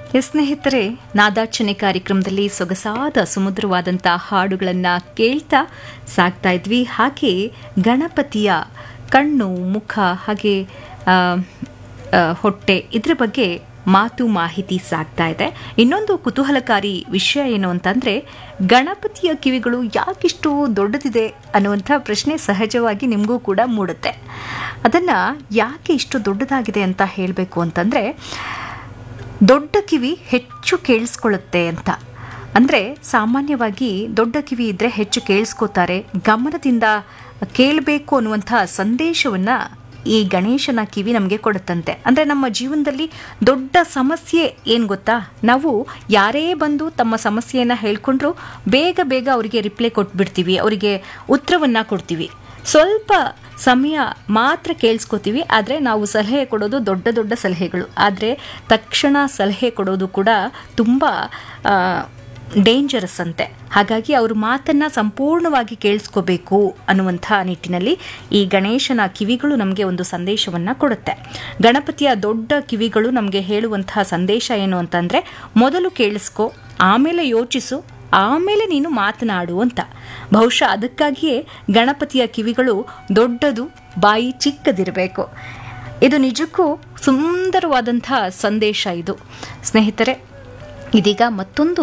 S ಸ್ನೇಹಿತರೆ ನಾದಾರ್ಚನೆ ಕಾರ್ಯಕ್ರಮದಲ್ಲಿ ಸೊಗಸಾದ ಸುಮಧುರವಾದಂಥ ಹಾಡುಗಳನ್ನು ಕೇಳ್ತಾ ಸಾಕ್ತಾ ಇದ್ವಿ ಹಾಗೆ ಗಣಪತಿಯ ಕಣ್ಣು ಮುಖ ಹಾಗೆ ಆ, ಆ, ಹೊಟ್ಟೆ ಇದ್ರ ಬಗ್ಗೆ ಮಾತು ಮಾಹಿತಿ ಸಾಗ್ತಾ ಇದೆ ಇನ್ನೊಂದು ಕುತೂಹಲಕಾರಿ ವಿಷಯ ಏನು ಅಂತಂದ್ರೆ ಗಣಪತಿಯ ಕಿವಿಗಳು ಯಾಕಿಷ್ಟು ದೊಡ್ಡದಿದೆ ಅನ್ನುವಂಥ ಪ್ರಶ್ನೆ ಸಹಜವಾಗಿ ನಿಮಗೂ ಕೂಡ ಮೂಡುತ್ತೆ ಅದನ್ನ ಯಾಕೆ ಇಷ್ಟು ದೊಡ್ಡದಾಗಿದೆ ಅಂತ ಹೇಳಬೇಕು ಅಂತಂದ್ರೆ ದೊಡ್ಡ ಕಿವಿ ಹೆಚ್ಚು ಕೇಳಿಸ್ಕೊಳ್ಳುತ್ತೆ ಅಂತ ಅಂದರೆ ಸಾಮಾನ್ಯವಾಗಿ ದೊಡ್ಡ ಕಿವಿ ಇದ್ದರೆ ಹೆಚ್ಚು ಕೇಳಿಸ್ಕೋತಾರೆ ಗಮನದಿಂದ ಕೇಳಬೇಕು ಅನ್ನುವಂಥ ಸಂದೇಶವನ್ನು ಈ ಗಣೇಶನ ಕಿವಿ ನಮಗೆ ಕೊಡುತ್ತಂತೆ ಅಂದರೆ ನಮ್ಮ ಜೀವನದಲ್ಲಿ ದೊಡ್ಡ ಸಮಸ್ಯೆ ಏನು ಗೊತ್ತಾ ನಾವು ಯಾರೇ ಬಂದು ತಮ್ಮ ಸಮಸ್ಯೆಯನ್ನು ಹೇಳ್ಕೊಂಡ್ರು ಬೇಗ ಬೇಗ ಅವರಿಗೆ ರಿಪ್ಲೈ ಕೊಟ್ಬಿಡ್ತೀವಿ ಅವರಿಗೆ ಉತ್ತರವನ್ನು ಕೊಡ್ತೀವಿ ಸ್ವಲ್ಪ ಸಮಯ ಮಾತ್ರ ಕೇಳಿಸ್ಕೋತೀವಿ ಆದರೆ ನಾವು ಸಲಹೆ ಕೊಡೋದು ದೊಡ್ಡ ದೊಡ್ಡ ಸಲಹೆಗಳು ಆದರೆ ತಕ್ಷಣ ಸಲಹೆ ಕೊಡೋದು ಕೂಡ ತುಂಬ ಡೇಂಜರಸ್ ಅಂತೆ ಹಾಗಾಗಿ ಅವ್ರ ಮಾತನ್ನು ಸಂಪೂರ್ಣವಾಗಿ ಕೇಳಿಸ್ಕೋಬೇಕು ಅನ್ನುವಂಥ ನಿಟ್ಟಿನಲ್ಲಿ ಈ ಗಣೇಶನ ಕಿವಿಗಳು ನಮಗೆ ಒಂದು ಸಂದೇಶವನ್ನು ಕೊಡುತ್ತೆ ಗಣಪತಿಯ ದೊಡ್ಡ ಕಿವಿಗಳು ನಮಗೆ ಹೇಳುವಂತಹ ಸಂದೇಶ ಏನು ಅಂತಂದರೆ ಮೊದಲು ಕೇಳಿಸ್ಕೊ ಆಮೇಲೆ ಯೋಚಿಸು ಆಮೇಲೆ ನೀನು ಮಾತನಾಡು ಅಂತ ಬಹುಶಃ ಅದಕ್ಕಾಗಿಯೇ ಗಣಪತಿಯ ಕಿವಿಗಳು ದೊಡ್ಡದು ಬಾಯಿ ಚಿಕ್ಕದಿರಬೇಕು ಇದು ನಿಜಕ್ಕೂ ಸುಂದರವಾದಂಥ ಸಂದೇಶ ಇದು ಸ್ನೇಹಿತರೆ ಇದೀಗ ಮತ್ತೊಂದು